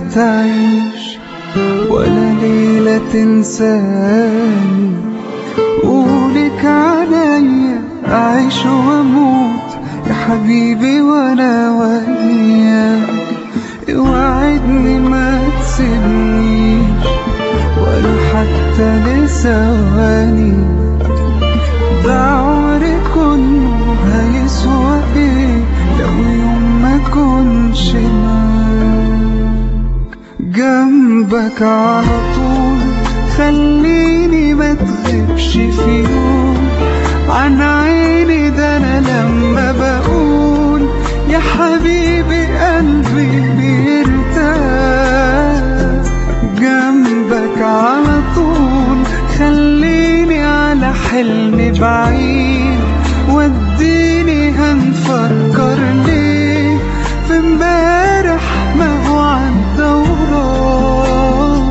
تعيش ولا ليلة تنساني قولك عليا أعيش وأموت يا حبيبي وأنا وياك اوعدني ما تسيبنيش ولا حتى لثواني ده عمري كله هيسوى ايه لو يوم ما كنش معاك جنبك على طول خليني ما تغيبش في يوم عن عيني ده انا لما بقول يا حبيبي قلبي بيرتاح جنبك على طول خليني على حلمي بعيد وديني هنفكر ليه في امبارح ما هو عدى وراه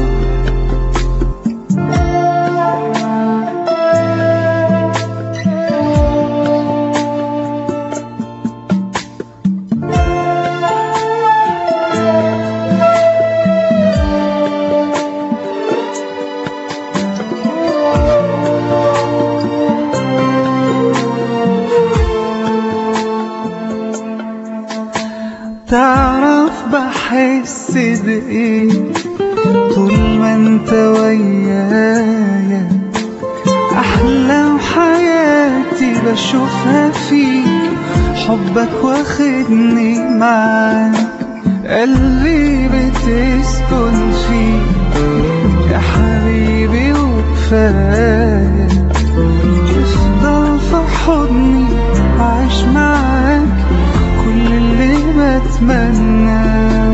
تعرف بحس بإيه طول ما انت ويايا أحلام حياتي بشوفها فيك حبك واخدني معاك قلبي بتسكن فيك يا حبيبي وكفاية تفضل في حضني عايش معاك كل اللي بتمناه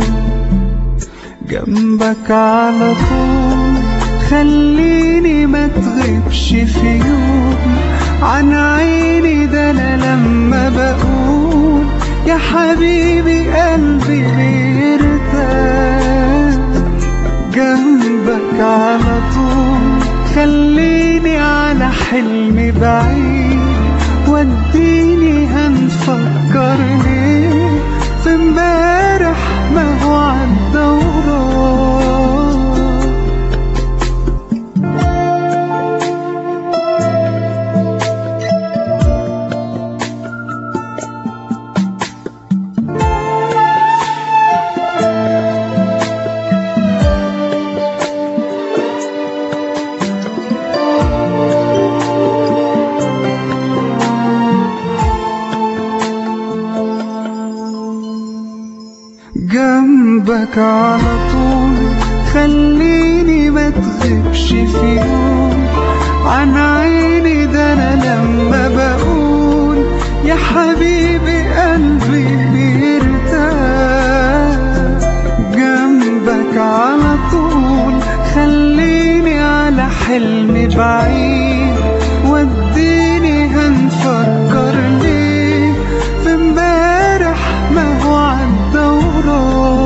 جنبك على طول خليني ما تغيبش في يوم عن عيني ده انا لما بقول يا حبيبي قلبي بيرتاح جنبك على طول خليني على حلمي بعيد وديني هنفكر ليه في امبارح ما هو عدى وراه جنبك على طول خليني ما تغيبش في يوم عن عيني ده انا لما بقول يا حبيبي قلبي بيرتاح جنبك على طول خليني على حلمي بعيد وديني هنفكر ليه في امبارح ما هو عدى وراه